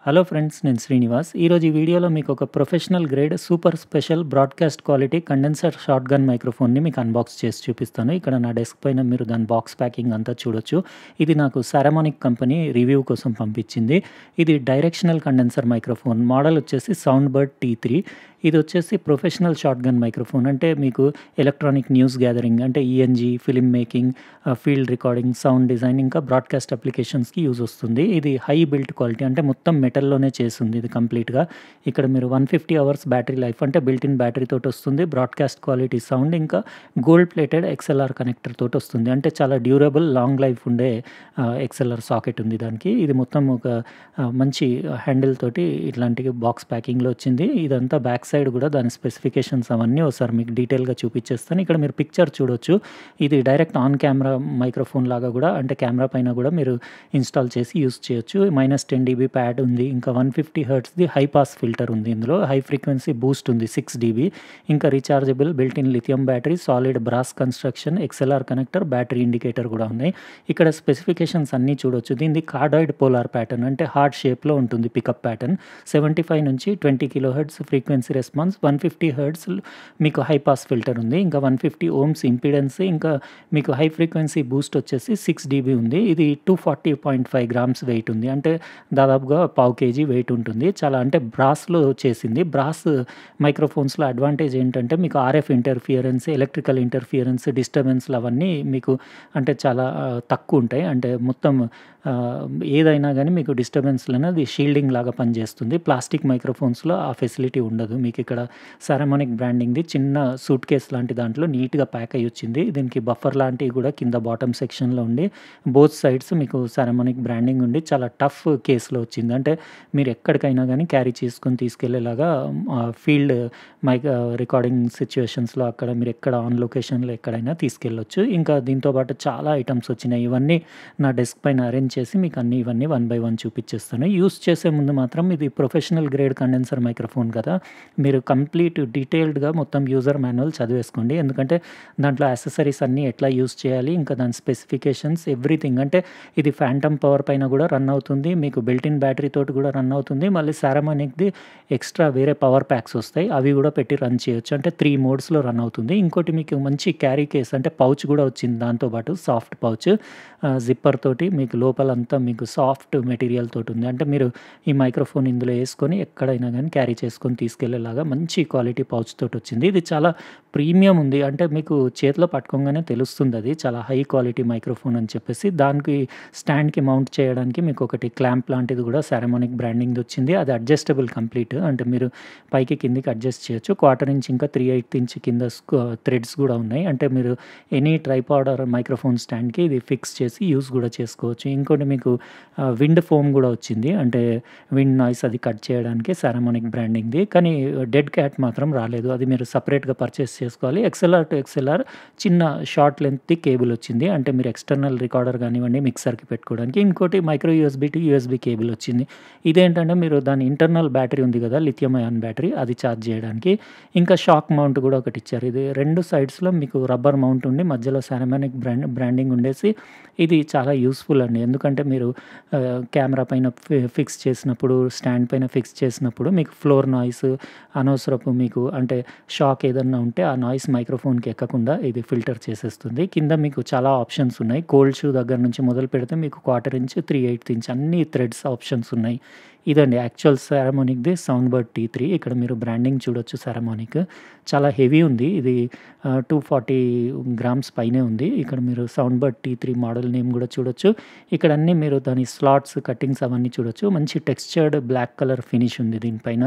Hello friends నేను శ్రీనివాస్ ఈరోజు ఈ వీడియోలో మీకు ఒక professional grade super special broadcast quality condenser shotgun మైక్రోఫోన్ని మీకు అన్బాక్స్ చేసి చూపిస్తాను ఇక్కడ నా డెస్క్ పైన మీరు దాని బాక్స్ ప్యాకింగ్ అంతా చూడొచ్చు ఇది నాకు సారామోనిక్ కంపెనీ రివ్యూ కోసం పంపించింది ఇది డైరెక్షనల్ కండెన్సర్ మైక్రోఫోన్ మోడల్ వచ్చేసి సౌండ్ బర్డ్ టీ త్రీ ఇది వచ్చేసి ప్రొఫెషనల్ షార్ట్ గన్ మైక్రోఫోన్ అంటే మీకు ఎలక్ట్రానిక్ న్యూస్ గ్యాదరింగ్ అంటే ENG film making field recording sound design ఇంకా బ్రాడ్కాస్ట్ అప్లికేషన్స్కి యూజ్ వస్తుంది ఇది హై బిల్ట్ క్వాలిటీ అంటే మొత్తం మెటల్లోనే చేస్తుంది ఇది కంప్లీట్గా ఇక్కడ మీరు one fifty hours battery life అంటే బిల్ట్ ఇన్ బ్యాటరీ తోటి వస్తుంది బ్రాడ్కాస్ట్ క్వాలిటీ సౌండ్ ఇంకా గోల్డ్ ప్లేటెడ్ ఎక్స్ఎల్ఆర్ కనెక్టర్ తోటి వస్తుంది అంటే చాలా డ్యూరబుల్ లాంగ్ లైఫ్ ఉండే ఎక్స్ఎల్ఆర్ సాకెట్ ఉంది దానికి ఇది మొత్తం ఒక ఆ, మంచి హ్యాండిల్ తోటి ఇట్లాంటి బాక్స్ ప్యాకింగ్లో వచ్చింది ఇదంతా బ్యాక్ సైడ్ కూడా దాని స్పెసిఫికేషన్స్ అవన్నీ ఒకసారి మీకు డీటెయిల్గా చూపించేస్తాను ఇక్కడ మీరు పిక్చర్ చూడొచ్చు ఇది డైరెక్ట్ ఆన్ కెమెరా మైక్రోఫోన్ లాగా కూడా అంటే కెమెరా పైన కూడా మీరు ఇన్స్టాల్ చేసి యూస్ చేయొచ్చు మైనస్ టెన్ డీబీ ప్యాడ్ ఉంది ఇంకా వన్ ఫిఫ్టీ హర్ట్స్ది హై పాస్ ఫిల్టర్ ఉంది ఇందులో హై ఫ్రీక్వెన్సీ బూస్ట్ ఉంది సిక్స్ డీబీ ఇంకా rechargeable built in lithium battery solid brass construction XLR connector battery indicator కూడా ఉన్నాయి ఇక్కడ స్పెసిఫికేషన్స్ అన్నీ చూడొచ్చు దీనిది కార్డాయిడ్ పోలార్ ప్యాటర్న్ అంటే హార్ట్ షేప్లో ఉంటుంది పికప్ ప్యాటర్న్ సెవెంటీ ఫైవ్ నుంచి twenty kilo hertz frequency response one fifty hertz మీకు హై పాస్ ఫిల్టర్ ఉంది ఇంకా వన్ ఫిఫ్టీ ఓమ్స్ ఇంపిడెన్స్ ఇంకా మీకు హై ఫ్రీక్వెన్సీ బూస్ట్ వచ్చేసి సిక్స్ డీబీ ఉంది ఇది two forty point five grams weight ఉంది అంటే దాదాపుగా పావు కేజీ వెయిట్ ఉంటుంది చాలా అంటే బ్రాస్లో చేసింది బ్రాస్ మైక్రోఫోన్స్లో అడ్వాంటేజ్ ఏంటంటే మీకు ఆర్ఎఫ్ ఇంటర్ఫియరెన్స్ ఎలక్ట్రికల్ ఇంటర్ఫియరెన్స్ డిస్టర్బెన్స్లు అవన్నీ మీకు అంటే చాలా ఆ, తక్కువ ఉంటాయి అంటే మొత్తం ఆ, ఏదైనా కానీ మీకు డిస్టర్బెన్స్లను అది షీల్డింగ్ లాగా పనిచేస్తుంది ప్లాస్టిక్ మైక్రోఫోన్స్లో ఆ ఫెసిలిటీ ఉండదు మీకు ఇక్కడ సారమోనిక్ బ్రాండింగ్ది చిన్న సూట్ కేస్ లాంటి దాంట్లో నీట్గా ప్యాక్ అయ్యి వచ్చింది దీనికి బఫర్ లాంటివి కూడా కింద బాటమ్ సెక్షన్లో ఉండి బోత్ సైడ్స్ మీకు సారమోనిక్ బ్రాండింగ్ ఉండి చాలా టఫ్ కేసులో వచ్చింది అంటే మీరు ఎక్కడికైనా కానీ క్యారీ చేసుకొని తీసుకెళ్లేలాగా ఫీల్డ్ మైక్ రికార్డింగ్ సిచ్యువేషన్స్లో అక్కడ మీరు ఎక్కడ ఆన్ లొకేషన్లో ఎక్కడైనా తీసుకెళ్ళొచ్చు ఇంకా దీంతో పాటు చాలా ఐటమ్స్ వచ్చినాయి ఇవన్నీ నా డెస్క్ పైన అరేంజ్ చేసి మీకు అన్ని ఇవన్నీ వన్ బై వన్ చూపించేస్తాను యూస్ చేసే ముందు మాత్రం ఇది ప్రొఫెషనల్ గ్రేడ్ కండెన్సర్ మైక్రోఫోన్ కదా మీరు కంప్లీట్ డీటెయిల్డ్గా మొత్తం యూజర్ మాన్యువల్ చదివేసుకోండి ఎందుకంటే దాంట్లో యాక్సెసరీస్ అన్నీ ఎట్లా యూస్ చేయాలి ఇంకా దాని స్పెసిఫికేషన్స్ ఎవ్రీథింగ్ అంటే ఇది ఫ్యాంటమ్ పవర్ పైన కూడా రన్ అవుతుంది మీకు బిల్ట్ ఇన్ బ్యాటరీ తోటి కూడా రన్ అవుతుంది మళ్ళీ సారమోనిక్ది ఎక్స్ట్రా వేరే పవర్ ప్యాక్స్ వస్తాయి అవి కూడా పెట్టి రన్ చేయొచ్చు అంటే త్రీ మోడ్స్లో రన్ అవుతుంది ఇంకోటి మీకు మంచి క్యారీ కేస్ అంటే పౌచ్ కూడా వచ్చింది దాంతోపాటు సాఫ్ట్ పౌచ్ జిప్పర్ తోటి మీకు లోపలంతా మీకు సాఫ్ట్ మెటీరియల్ తోటి ఉంది అంటే మీరు ఈ మైక్రోఫోన్ ఇందులో వేసుకొని ఎక్కడైనా కానీ క్యారీ చేసుకొని తీసుకెళ్లేలాగా మంచి క్వాలిటీ పౌచ్ తోటి వచ్చింది ఇది చాలా ప్రీమియం ఉంది అంటే మీకు చేతిలో పట్టుకోగానే తెలుస్తుంది అది చాలా హై క్వాలిటీ మైక్రోఫోన్ అని చెప్పేసి దానికి స్టాండ్కి మౌంట్ చేయడానికి మీకు ఒకటి క్లాంప్ లాంటిది కూడా సారమోనిక్ బ్రాండింగ్ వచ్చింది అది అడ్జస్టబుల్ కంప్లీట్ అంటే మీరు పైకి కిందికి అడ్జస్ట్ చేయొచ్చు క్వార్టర్ ఇంచ్ ఇంకా త్రీ ఎయిత్ ఇంచ్ కింద థ్రెడ్స్ కూడా ఉన్నాయి అంటే మీరు ఎనీ ట్రైపాడ్ ఆర్ మైక్రోఫోన్ స్టాండ్కి ఇది ఫిక్స్ చేసి యూస్ కూడా చేసుకోవచ్చు ఇంకోటి మీకు విండ్ ఫోమ్ కూడా వచ్చింది అంటే విండ్ నాయిస్ అది కట్ చేయడానికి సారమోనిక్ బ్రాండింగ్ది కానీ డెడ్ క్యాట్ మాత్రం రాలేదు అది మీరు సపరేట్గా పర్చేస్ చేసుకోవాలి ఎక్స్ఎల్ఆర్ టు ఎక్స్ఎల్ఆర్ చిన్న షార్ట్ లెంత్ కేబుల్ వచ్చింది అంటే మీరు ఎక్స్టర్నల్ రికార్డర్ కానివ్వండి మిక్సర్కి పెట్టుకోవడానికి ఇంకోటి micro USB to USB cable వచ్చింది ఇదేంటంటే మీరు దాని ఇంటర్నల్ బ్యాటరీ ఉంది కదా లిథియం అయాన్ బ్యాటరీ అది ఛార్జ్ చేయడానికి ఇంకా షాక్ మౌంట్ కూడా ఒకటి ఇచ్చారు ఇది రెండు సైడ్స్లో మీకు రబ్బర్ మౌంట్ ఉండి మధ్యలో సారమానిక్ బ్రాండ్ బ్రాండింగ్ ఉండేసి ఇది చాలా యూస్ఫుల్ అండి ఎందుకంటే మీరు ఆ, కెమెరా పైన ఫి- ఫిక్స్ చేసినప్పుడు స్టాండ్ పైన ఫిక్స్ చేసినప్పుడు మీకు ఫ్లోర్ నాయిస్ అనవసరపు మీకు అంటే షాక్ ఏదన్నా ఉంటే ఆ నాయిస్ మైక్రోఫోన్కి ఎక్కకుండా ఇది ఫిల్టర్ చేసేస్తుంది కింద మీకు చాలా ఆప్షన్స్ ఉన్నాయి కోల్డ్ షూ దగ్గర నుంచి మొదలు పెడితే మీకు quarter inch three eighth inch అన్ని థ్రెడ్స్ ఆప్షన్స్ ఉన్నాయి ఇదండి యాక్చువల్ సారమోనిక్ది సౌండ్ బర్డ్ టీ త్రీ ఇక్కడ మీరు బ్రాండింగ్ చూడొచ్చు సారమోనిక్ చాలా హెవీ ఉంది ఇది టూ ఫార్టీ గ్రామ్స్ పైనే ఉంది ఇక్కడ మీరు sound bird T three model name కూడా చూడొచ్చు ఇక్కడ అన్ని మీరు దాని స్లాట్స్ కట్టింగ్స్ అవన్నీ చూడొచ్చు మంచి టెక్స్చర్డ్ బ్లాక్ కలర్ ఫినిష్ ఉంది దీనిపైన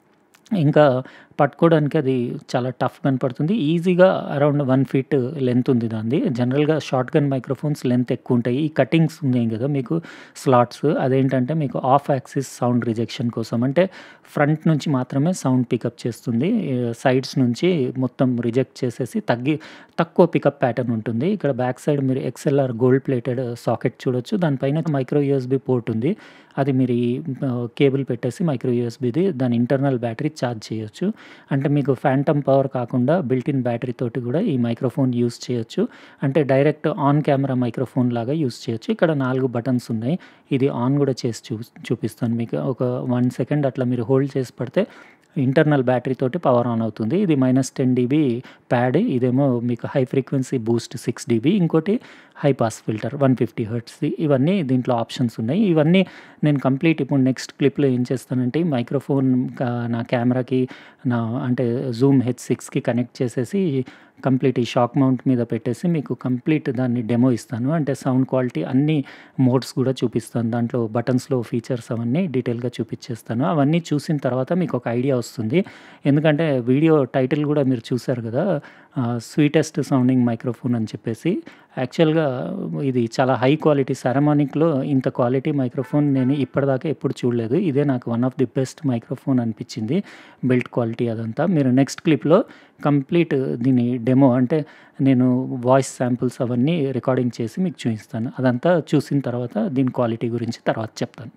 ఇంకా పట్టుకోవడానికి అది చాలా టఫ్ కనపడుతుంది ఈజీగా అరౌండ్ వన్ ఫీట్ లెంత్ ఉంది దాన్ని జనరల్గా షార్ట్ గన్ మైక్రోఫోన్స్ లెంత్ ఎక్కువ ఉంటాయి ఈ కటింగ్స్ ఉన్నాయి కదా మీకు స్లాట్స్ అదేంటంటే మీకు ఆఫ్ యాక్సిస్ సౌండ్ రిజెక్షన్ కోసం అంటే ఫ్రంట్ నుంచి మాత్రమే సౌండ్ పికప్ చేస్తుంది సైడ్స్ నుంచి మొత్తం రిజెక్ట్ చేసేసి తగ్గి తక్కువ పికప్ ప్యాటర్న్ ఉంటుంది ఇక్కడ బ్యాక్ సైడ్ మీరు ఎక్స్ఎల్ఆర్ గోల్డ్ ప్లేటెడ్ సాకెట్ చూడొచ్చు దానిపైన మైక్రో యూఎస్బి పోర్ట్ ఉంది అది మీరు ఈ కేబుల్ పెట్టేసి మైక్రో యూఎస్బిది దాని ఇంటర్నల్ బ్యాటరీ ఛార్జ్ చేయొచ్చు అంటే మీకు ఫ్యాంటమ్ పవర్ కాకుండా బిల్ట్ ఇన్ బ్యాటరీ తోటి కూడా ఈ మైక్రోఫోన్ యూజ్ చేయొచ్చు. అంటే డైరెక్ట్ ఆన్ కెమెరా మైక్రోఫోన్ లాగా యూజ్ చేయొచ్చు. ఇక్కడ 4 బటన్స్ ఉన్నాయి. ఇది ఆన్ గూడా చేసి చూ చూపిస్తాను మీకు. ఒక 1 సెకండ్ అట్లా మీరు హోల్డ్ చేసి పడితే ఇంటర్నల్ బ్యాటరీ తోటి పవర్ ఆన్ అవుతుంది. ఇది -10 డీబీ ప్యాడ్. ఇదేమో మీకు హై ఫ్రీక్వెన్సీ బూస్ట్ 6 డీబీ. ఇంకోటి హై పాస్ ఫిల్టర్ 150 హెర్ట్జ్‌ది. ఇవన్నీ దీంట్లో ఆప్షన్స్ ఉన్నాయి. ఇవన్నీ నేను కంప్లీట్ ఇప్పుడు నెక్స్ట్ క్లిప్‌లో ఏం చేస్తానంటే మైక్రోఫోన్ క నా కెమెరాకి నా అంటే జూమ్ హెచ్6కి కనెక్ట్ చేసేసి కంప్లీట్ ఈ షాక్ మౌంట్ మీద పెట్టేసి మీకు కంప్లీట్ దాన్ని డెమో ఇస్తాను. అంటే సౌండ్ క్వాలిటీ అన్ని మోడ్స్ గూడా చూపిస్తాను. దాంట్లో బటన్స్‌లో ఫీచర్స్ అవన్నీ డీటెయిల్‌గా చూపిచ్చేస్తాను. అవన్నీ చూసిన తర్వాత మీకు ఒక ఐడియా వస్తుంది. ఎందుకంటే వీడియో టైటిల్ గూడా మీరు చూసారు గదా! ఆహ్, స్వీటెస్ట్ సౌండింగ్ మైక్రోఫోన్ అని చెప్పేసి. యాక్చువల్‌గా ఇది చాలా హై క్వాలిటీ సెరామోనిక్‌లో ఇంత క్వాలిటీ మైక్రోఫోన్ నేను ఇప్పటిదాకా ఎప్పుడు చూడలేదు. ఇదే నాకు one of the best microphone అనిపిచ్చింది. బిల్డ్ క్వాలిటీ అదంతా. మీరు నెక్స్ట్ క్లిప్‌లో కంప్లీట్ దీని డెమో అంటే నేను వాయిస్ శాంపిల్స్ అవన్నీ రికార్డింగ్ చేసి మీకు చూయిస్తాను. అదంతా చూసిన తర్వాత దీని క్వాలిటీ గురించి తర్వాత చెప్తాను.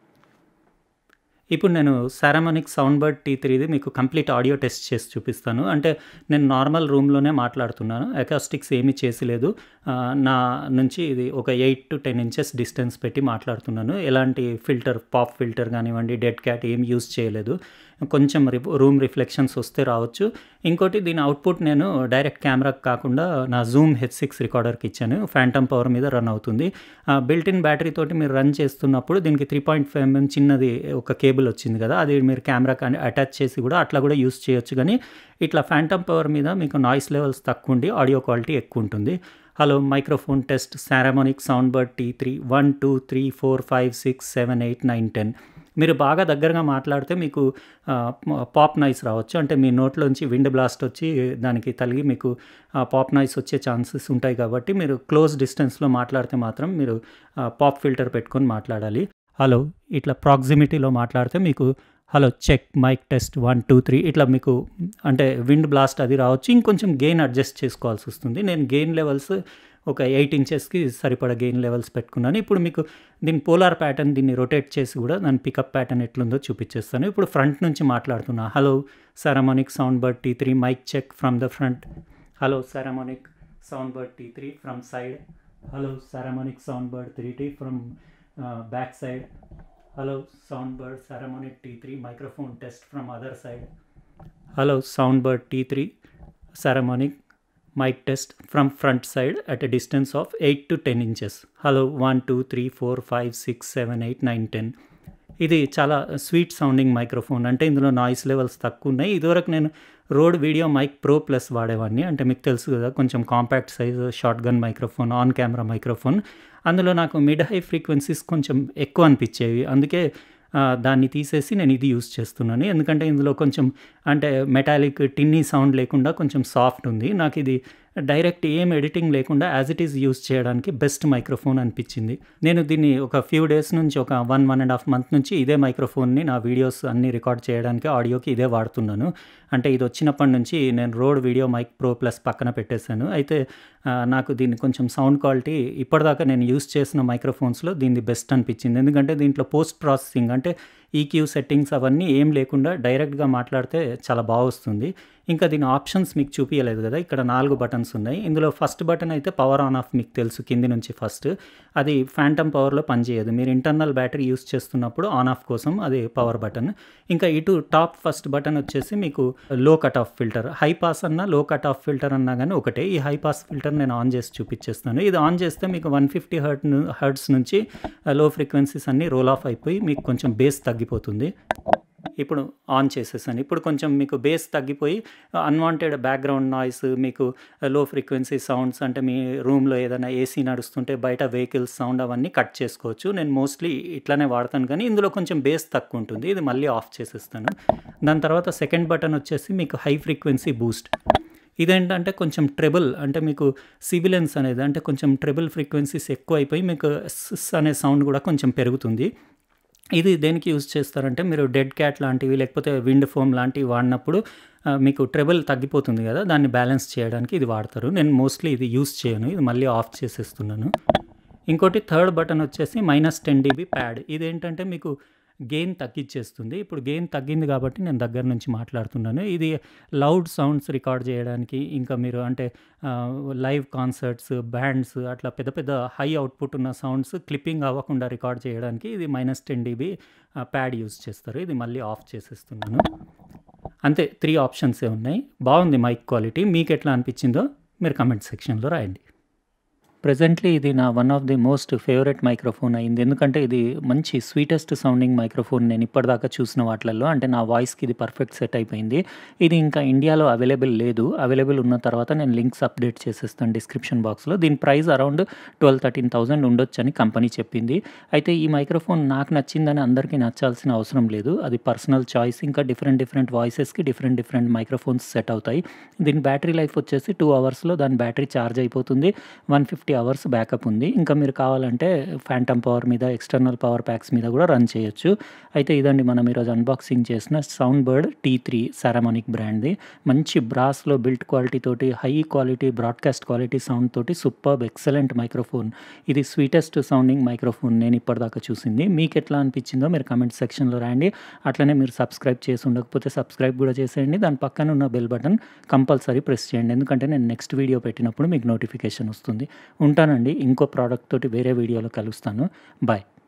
ఇప్పుడు నేను సారామోనిక్ సౌండ్ బర్డ్ టీ3ది మీకు కంప్లీట్ ఆడియో టెస్ట్ చేసి చూపిస్తాను. అంటే నేను నార్మల్ రూమ్‌లోనే మాట్లాడుతున్నాను. అకాస్టిక్స్ ఏమీ చేసి లేదు. ఆహ్, నా నుంచి ఇది ఒక 8-10 ఇంచెస్ డిస్టెన్స్ పెట్టి మాట్లాడుతున్నాను. ఎలాంటి ఫిల్టర్ పాప్ ఫిల్టర్ గానివ్వండి, డెడ్ క్యాట్ ఏం యూజ్ చేయలేదు. కొంచెం రిప్ రూమ్ రిఫ్లెక్షన్స్ వస్తే రావచ్చు. ఇంకోటి దీని అవుట్‌పుట్ నేను డైరెక్ట్ కెమెరాకి కాకుండా నా జూమ్ హెచ్6 రికార్డర్‌కి ఇచ్చాను. ఫ్యాంటమ్ పవర్ మీద రన్ అవుతుంది. ఆహ్, బిల్ట్ ఇన్ బ్యాటరీ తోటి మీరు రన్ చేస్తున్నప్పుడు దీనికి 3.5 ఎంఎం చిన్నది ఒక కేబుల్ వచ్చింది గదా! అది మీరు కెమెరాకి అన్ అటాచ్ చేసి గూడా అట్లా గూడా యూజ్ చేయొచ్చు గానీ, ఇట్లా ఫ్యాంటమ్ పవర్ మీద మీకు నాయిస్ లెవెల్స్ తక్కువుండి ఆడియో క్వాలిటీ ఎక్కువుంటుంది. Hello microphone test Saramonic sound bird T three 1, 2, 3, 4, 5, 6, 7, 8, 9, 10 మీరు బాగా దగ్గరగా మాట్లాడితే మీకు ఆహ్, పాప్ నాయిస్ రావచ్చు. అంటే మీ నోట్లోంచి విండ్ బ్లాస్ట్ వచ్చి దానికి తగిలి మీకు ఆహ్, పాప్ నాయిస్ వచ్చే ఛాన్సెస్ ఉంటాయి కాబట్టి మీరు క్లోజ్ డిస్టెన్స్‌లో మాట్లాడితే మాత్రం మీరు ఆహ్, పాప్ ఫిల్టర్ పెట్టుకొని మాట్లాడాలి. హలో ఇట్లా ప్రాక్సిమిటీలో మాట్లాడితే మీకు హలో చెక్ మైక్ టెస్ట్ 1, 2, 3 ఇట్లా మీకు అంటే విండ్ బ్లాస్ట్ అది రావచ్చు. ఇంకొంచెం గెయిన్ అడ్జస్ట్ చేసుకోవాల్సొస్తుంది. నేను గెయిన్ లెవెల్స్ ఒక 8 ఇంచెస్‌కి సరిపడా గెయిన్ లెవెల్స్ పెట్టుకున్నాను. ఇప్పుడు మీకు దీని పోలార్ ప్యాటర్న్ దీన్ని రొటేట్ చేసి గూడా దాని పికప్ ప్యాటర్న్ ఎట్లుందో చూపిచ్చేస్తాను. ఇప్పుడు ఫ్రంట్ నుంచి మాట్లాడుతున్నా. Hello Saramonic sound bird T three mic check from the front. Hello Saramonic sound bird T three from side. Hello Saramonic sound bird T three from ah, back side. Hello sound bird Saramonic T three microphone test from other side. Hello sound bird T three Saramonic mic test from front side at a distance of 8-10 inches. Hello 1, 2, 3, 4, 5, 6, 7, 8, 9, 10 ఇది చాలా sweet sounding microphone. అంటే ఇందులో noise levels తక్కువున్నాయి. ఇదివరకు నేను Rode video mic pro plus వాడేవాడిని. అంటే మీకు తెలుసు గదా! కొంచెం compact size shotgun microphone, on camera microphone. అందులో నాకు మిడ్ హై ఫ్రీక్వెన్సీస్ కొంచెం ఎక్కువ అనిపిచ్చేవి. అందుకే ఆహ్, దాన్ని తీసేసి నేను ఇది యూజ్ చేస్తున్నాను. ఎందుకంటే ఇందులో కొంచెం అంటే మెటాలిక్ టిన్నీ సౌండ్ లేకుండా కొంచెం సాఫ్ట్ ఉంది. నాకిది డైరెక్ట్ ఏం ఎడిటింగ్ లేకుండా యాజ్ ఇట్ ఈజ్ యూజ్ చేయడానికి బెస్ట్ మైక్రోఫోన్ అనిపిచ్చింది. నేను దీన్ని ఒక ఫ్యూ డేస్ నుంచి ఒక 1, 1 ½ మంత్ నుంచి ఇదే మైక్రోఫోన్‌ని నా వీడియోస్ అన్నీ రికార్డ్ చేయడానికి ఆడియోకి ఇదే వాడుతున్నాను. అంటే ఇది వచ్చినప్పటి నుంచి నేను Rode video mic pro plus పక్కన పెట్టేసాను. అయితే ఆహ్, నాకు దీన్ని కొంచెం సౌండ్ క్వాలిటీ ఇప్పటిదాకా నేను యూజ్ చేసిన మైక్రోఫోన్స్‌లో దీనిది బెస్ట్ అనిపిచ్చింది. ఎందుకంటే దీంట్లో పోస్ట్ ప్రాసెసింగ్ అంటే ఈక్యూ సెట్టింగ్స్ అవన్నీ ఏం లేకుండా డైరెక్ట్‌గా మాట్లాడితే చాలా బా వస్తుంది. ఇంకా దీని ఆప్షన్స్ మీకు చూపియలేదు గదా! ఇక్కడ 4 బటన్స్ ఉన్నాయి. ఇందులో ఫస్ట్ బటన్ అయితే పవర్ ఆన్ ఆఫ్ మీకు తెలుసు కింది నుంచి ఫస్ట్. అది ఫ్యాంటమ్ పవర్‌లో పనిచేయదు. మీరు ఇంటర్నల్ బ్యాటరీ యూజ్ చేస్తున్నప్పుడు ఆన్ ఆఫ్ కోసం అది పవర్ బటన్. ఇంకా ఇటు టాప్ ఫస్ట్ బటన్ వచ్చేసి మీకు low cut off filter. High pass అన్నా, లో కట్ ఆఫ్ ఫిల్టర్ అన్నా గానీ ఒకటే. ఈ హై పాస్ ఫిల్టర్ నేను ఆన్ చేసి చూపిచ్చేస్తాను. ఇది ఆన్ చేస్తే మీకు 150 హెర్ట్ ను హెర్ట్జ్ నుంచి లో ఫ్రీక్వెన్సీస్ అన్నీ రోల్ ఆఫ్ అయిపోయి మీకు కొంచెం బేస్ తగ్గిపోతుంది. ఇప్పుడు ఆన్ చేసేసాను. ఇప్పుడు కొంచెం మీకు బేస్ తగ్గిపోయి అన్‌వాంటెడ్ బ్యాక్‌గ్రౌండ్ నాయిస్ మీకు లో ఫ్రీక్వెన్సీ సౌండ్స్ అంటే మీ రూమ్‌లో ఏదైనా ఏసీ నడుస్తుంటే బయట వెహికల్స్ సౌండ్ అవన్నీ కట్ చేసుకోవచ్చు. నేను మోస్ట్‌లీ ఇట్లనే వాడతాను కానీ ఇందులో కొంచెం బేస్ తక్కువుంటుంది. ఇది మళ్ళీ ఆఫ్ చేసేస్తాను. దాని తర్వాత సెకండ్ బటన్ వచ్చేసి మీకు హై ఫ్రీక్వెన్సీ బూస్ట్. ఇదేంటంటే కొంచెం ట్రెబుల్ అంటే మీకు సిబిలెన్స్ అనేది అంటే కొంచెం ట్రెబుల్ ఫ్రీక్వెన్సీస్ ఎక్కువైపోయి మీకు స్ అనే సౌండ్ గూడా కొంచెం పెరుగుతుంది. ఇది దేనికి యూజ్ చేస్తారంటే మీరు డెడ్ క్యాట్ లాంటివి లేకపోతే విండ్ ఫోమ్ లాంటివి వాడినప్పుడు ఆహ్, మీకు ట్రెబుల్ తగ్గిపోతుంది గదా! దాన్ని బ్యాలెన్స్ చేయడానికి ఇది వాడతారు. నేను మోస్ట్‌లీ ఇది యూజ్ చేయను. ఇది మళ్ళీ ఆఫ్ చేసేస్తున్నాను. ఇంకోటి థర్డ్ బటన్ వచ్చేసి -10 డీబీ ప్యాడ్. ఇదేంటంటే మీకు గెయిన్ తగ్గిచ్చేస్తుంది. ఇప్పుడు గెయిన్ తగ్గింది కాబట్టి నేను దగ్గర నుంచి మాట్లాడుతున్నాను. ఇది లౌడ్ సౌండ్స్ రికార్డ్ చేయడానికి ఇంకా మీరు అంటే ఆహ్, లైవ్ కాన్సర్ట్స్, బ్యాండ్స్ అట్లా పెద్ద పెద్ద హై అవుట్‌పుట్ ఉన్న సౌండ్స్ క్లిప్పింగ్ అవ్వకుండా రికార్డ్ చేయడానికి ఇది -10 డీబీ ఆహ్, ప్యాడ్ యూజ్ చేస్తారు. ఇది మళ్ళీ ఆఫ్ చేసేస్తున్నాను. అంతే 3 ఆప్షన్సే ఉన్నాయి. బావుంది మైక్ క్వాలిటీ. మీకెట్లా అనిపిచ్చిందో మీరు కామెంట్ సెక్షన్‌లో రాయండి. ప్రెజెంట్‌లీ ఇది నా one of the most favourite microphone అయింది. ఎందుకంటే ఇది మంచి స్వీటెస్ట్ సౌండింగ్ మైక్రోఫోన్ నేను ఇప్పటిదాకా చూసిన వాటిలల్లో. అంటే నా వాయిస్‌కి ఇది పర్ఫెక్ట్ సెట్ అయిపోయింది. ఇది ఇంకా ఇండియాలో అవైలబుల్ లేదు. అవైలబుల్ ఉన్న తర్వాత నేను లింక్స్ అప్డేట్ చేసేస్తాను డిస్క్రిప్షన్ బాక్స్‌లో. దీని ప్రైస్ అరౌండ్ 12, 13,000 ఉండొచ్చని కంపెనీ చెప్పింది. అయితే ఈ మైక్రోఫోన్ నాకు నచ్చిందని అందరికీ నచ్చాల్సిన అవసరం లేదు. అది పర్సనల్ చాయిస్. ఇంకా డిఫరెంట్ డిఫరెంట్ వాయిసెస్‌కి డిఫరెంట్ డిఫరెంట్ మైక్రోఫోన్స్ సెట్ అవుతాయి. దీని బ్యాటరీ లైఫ్ వచ్చేసి 2 అవర్స్‌లో దాని బ్యాటరీ చార్జ్ అయిపోతుంది. 150 అవర్స్ బ్యాకప్ ఉంది. ఇంకా మీరు కావాలంటే ఫాంటమ్ పవర్ మీద, ఎక్స్‌టర్నల్ పవర్ ప్యాక్స్ మీద కూడా రన్ చేయొచ్చు. అయితే ఇదండి మనం ఈరోజు అన్బాక్సింగ్ చేసిన సౌండ్ బర్డ్ టీ3 సారామోనిక్ బ్రాండ్‌ది. మంచి బ్రాస్‌లో బిల్ట్ క్వాలిటీ తోటి, high quality broadcast quality sound తోటి సూపర్బ్ ఎక్సలెంట్ మైక్రోఫోన్. ఇది స్వీటెస్ట్ సౌండింగ్ మైక్రోఫోన్ నేను ఇప్పటిదాకా చూసింది. మీకెట్లా అనిపిచ్చిందో మీరు కామెంట్ సెక్షన్‌లో రాయండి. అట్లనే మీరు సబ్స్క్రైబ్ చేసి ఉండకపోతే సబ్స్క్రైబ్ కూడా చేసేయండి. దాని పక్కన ఉన్న బెల్ బటన్ కంపల్సరీ ప్రెస్ చేయండి. ఎందుకంటే నేను నెక్స్ట్ వీడియో పెట్టినప్పుడు మీకు నోటిఫికేషన్ వస్తుంది. ఉంటానండి. ఇంకో ప్రాడక్ట్ తోటి వేరే వీడియోలో కలుస్తాను. బాయ్.